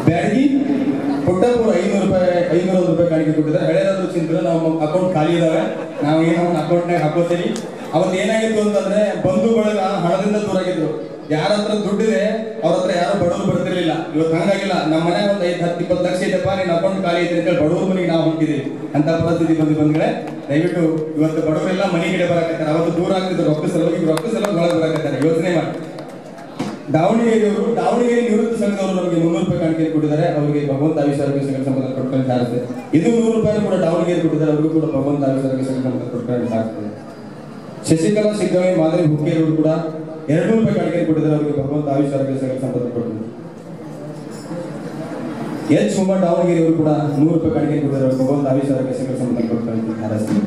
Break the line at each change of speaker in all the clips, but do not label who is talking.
ಬ್ಯಾಡಗಿ ಪುಟ್ಟಪುರ ಐನೂರು ರೂಪಾಯಿ ಐನೂರು ರೂಪಾಯಿ ಕಾಣಿಕೆ ಕೊಟ್ಟಿದ್ದಾರೆ ಹಳೆಯದಾದ್ರು ಚಿಂತನೆ ನಮ್ಮ ಅಕೌಂಟ್ ಖಾಲಿ ಇದಾವೆ ನಾವು ಏನೋ ಒಂದು ಅಕೌಂಟ್ನಾಗ ಹಾಕೋತೀವಿ ಅವತ್ತು ಏನಾಗಿತ್ತು ಅಂತಂದ್ರೆ ಬಂಧು ಬಳಗ ಹಣದಿಂದ ದೂರ ಆಗಿದ್ರು ಯಾರ ಹತ್ರ ದುಡ್ಡಿದೆ ಅವ್ರ ಹತ್ರ ಯಾರು ಬಡವರು ಬರ್ತಿರ್ಲಿಲ್ಲ ಇವತ್ತು ಹಂಗಾಗಿಲ್ಲ ನಮ್ಮ ಮನ್ಯಾಗ ಒಂದು ಐದು ಹತ್ತು ಇಪ್ಪತ್ತು ಲಕ್ಷ ಇದೆಯಪ್ಪ ನಿನ್ನ ಅಕೌಂಟ್ ಖಾಲಿ ಐತೆ ಅಂತೇಳಿ ಬಡವ್ರ ಮನೆಗೆ ನಾವು ಹೊಂಟಿದ್ದೀವಿ ಅಂತ ಪರಿಸ್ಥಿತಿ ಬಂದು ಬಂದ್ಗಳೇ ದಯವಿಟ್ಟು ಇವತ್ತು ಬಡವರೆಲ್ಲ ಮನೆ ಕಡೆ ಬರಕತ್ತಾರೆ ಅವತ್ತು ದೂರ ಆಗ್ತಿದ್ರು ರೊಕ್ಕ ಸಲುವಾಗಿ ಈಗ ರೊಕ್ಕ ಸಲುವಾಗಿ ಒಳಗೆ ಬರಕತ್ತಾರೆ ಯೋಚನೆ ಮಾಡಿ ದಾವಣಗೆರೆಯವರು ದಾವಣಗೆರೆ ನಿವೃತ್ತ ಸಂಘದವರು ನಮಗೆ ಮುನ್ನೂರು ರೂಪಾಯಿ ಕಾಣಿಕೆ ಕೊಟ್ಟಿದ್ದಾರೆ ಅವರಿಗೆ ಭಗವಂತ ಆಯುಷ ಆರೋಗ್ಯ ಸಂಘ ಸಂಬಂಧ ಕೊಟ್ಕೊಂಡು ಸಾರುತ್ತೆ ಇದು ನೂರು ರೂಪಾಯಿ ಕೂಡ ದಾವಣಗೆರೆ ಕೊಟ್ಟಿದ್ದಾರೆ ಅವರಿಗೂ ಕೂಡ ಭಗವಂತ ಆಯುಷ ಆರೋಗ್ಯ ಸಂಘ ಸಂಬಂಧ ಕೊಟ್ಕೊಂಡು ಸಾರ್ತದೆ ಶಶಿಕಲಾ ಸಿದ್ದಮಯ್ಯ ಮಾದರಿ ಹುಕ್ಕೇರವರು ಕೂಡ ಎರಡು ರೂಪಾಯಿ ಕಾಣಿಕೆ ಕೊಟ್ಟಿದ್ದಾರೆ ಅವರಿಗೆ ಭಗವಂತ ಆಯುಷ ಆರೋಗ್ಯ ಸಂಘ ಸಂಬಂಧ ಕೊಟ್ಟಿದ್ದಾರೆ ಎಚ್ ಉಮಾ ದಾವಣಗೆರೆ ಅವರು ಕೂಡ ನೂರು ರೂಪಾಯಿ ಕಾಣಿಕೆ ಕೊಟ್ಟಿದ್ದಾರೆ ಅವರಿಗೆ ಭಗವಂತ ಆಯುಷ ಆರೋಗ್ಯ ಸಂಘ ಸಂಬಂಧ ಕೊಟ್ಕೊಂಡು ಹಾರೈಸ್ತಾರೆ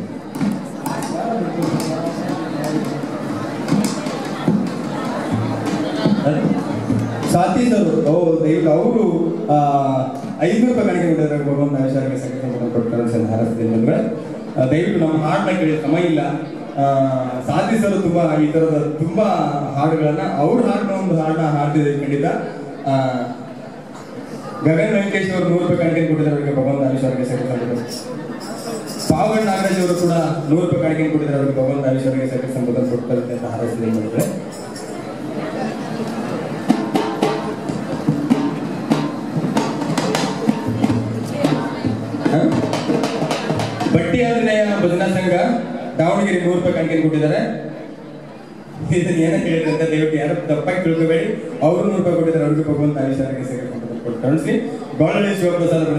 ಸಾತೀಶ್ ಅವರು ಅವರು ದಯವಿಟ್ಟು ಅವರು ಐನೂರು ರೂಪಾಯಿ ಕಾಣಿಕೆ ಕೊಟ್ಟಿದ್ದಾರೆ ಭಗವಂತ ಆಯುಷ ಆರೋಗ್ಯ ಸಂಘ ಸಂಬಂಧ ಕೊಟ್ಕೊಂಡು ಹಾರೈಸ್ತೀನಿ ಬಂದ್ರೆ ದಯವಿಟ್ಟು ನಮ್ಮ ಹಾಡನ್ನ ಕೇಳಿ ಸಮಯ ಇಲ್ಲ ಆ, ಸಾತೀಶ್ ಅವರು ತುಂಬಾ ಈ ತರದ ತುಂಬಾ ಹಾಡುಗಳನ್ನ ಅವ್ರ ಹಾಡಿನ ಒಂದು ಹಾಡನ್ನ ಹಾಡ್ತಿದ್ದಾರೆ ಖಂಡಿತ ಆ, ಗಗನ್ ವೆಂಕಟೇಶ್ ಅವರು ನೂರು ರೂಪಾಯಿ ಕಾಣಿಕೆ ಕೊಟ್ಟಿದ್ದಾರೆ ಅವರಿಗೆ ಭಗವಂತ ಆಯುಷ ಆರೋಗ್ಯ ಸಂಘ ಸಂಬಂಧ ಪಾವಗಡ್ ನಾಗರಾಜ್ ಅವರು ಕೂಡ ನೂರು ರೂಪಾಯಿ ಕಾಣಿಕೆ ಕೊಟ್ಟಿದ್ದಾರೆ ಅವರಿಗೆ ಭಗವಂತ ಆಯುಷ ಆರೋಗ್ಯ ಸಂಘ ಸಂಬಂಧ ಕೊಡ್ತಾರೆ ಅಂತ ಹಾರೈಸಿದೆ ಮಾಡಿದ್ರೆ ಹ? ಬಟ್ಟಿ ಆಂಜನೇಯ ಭಜನಾ ಸಂಘ ದಾವಣಗೆರೆ ನೂರು ರೂಪಾಯಿ ಕಾಣಿಕೆ ಕೊಟ್ಟಿದ್ದಾರೆ ಇದನ್ನ ಏನ ಹೇಳಿದ್ರೆ ಅಂತ ದಯವಿಟ್ಟು ಯಾರು ತಪ್ಪಾಗಿ ತಿಳ್ಕೊಬೇಡಿ ಅವರು ನೂರು ರೂಪಾಯಿ ಕೊಟ್ಟಿದ್ದಾರೆ ಅವ್ರಿಗೆ ಭಗವಂತ ಆಯುಷ ಆರೋಗ್ಯ ಸಂಘ ಸಂಬಂಧ ಕೊಟ್ಟು ಕಳಿಸಿ ಗೋಳಳ್ಳಿ ಶಿವಪ್ರಸಾದ್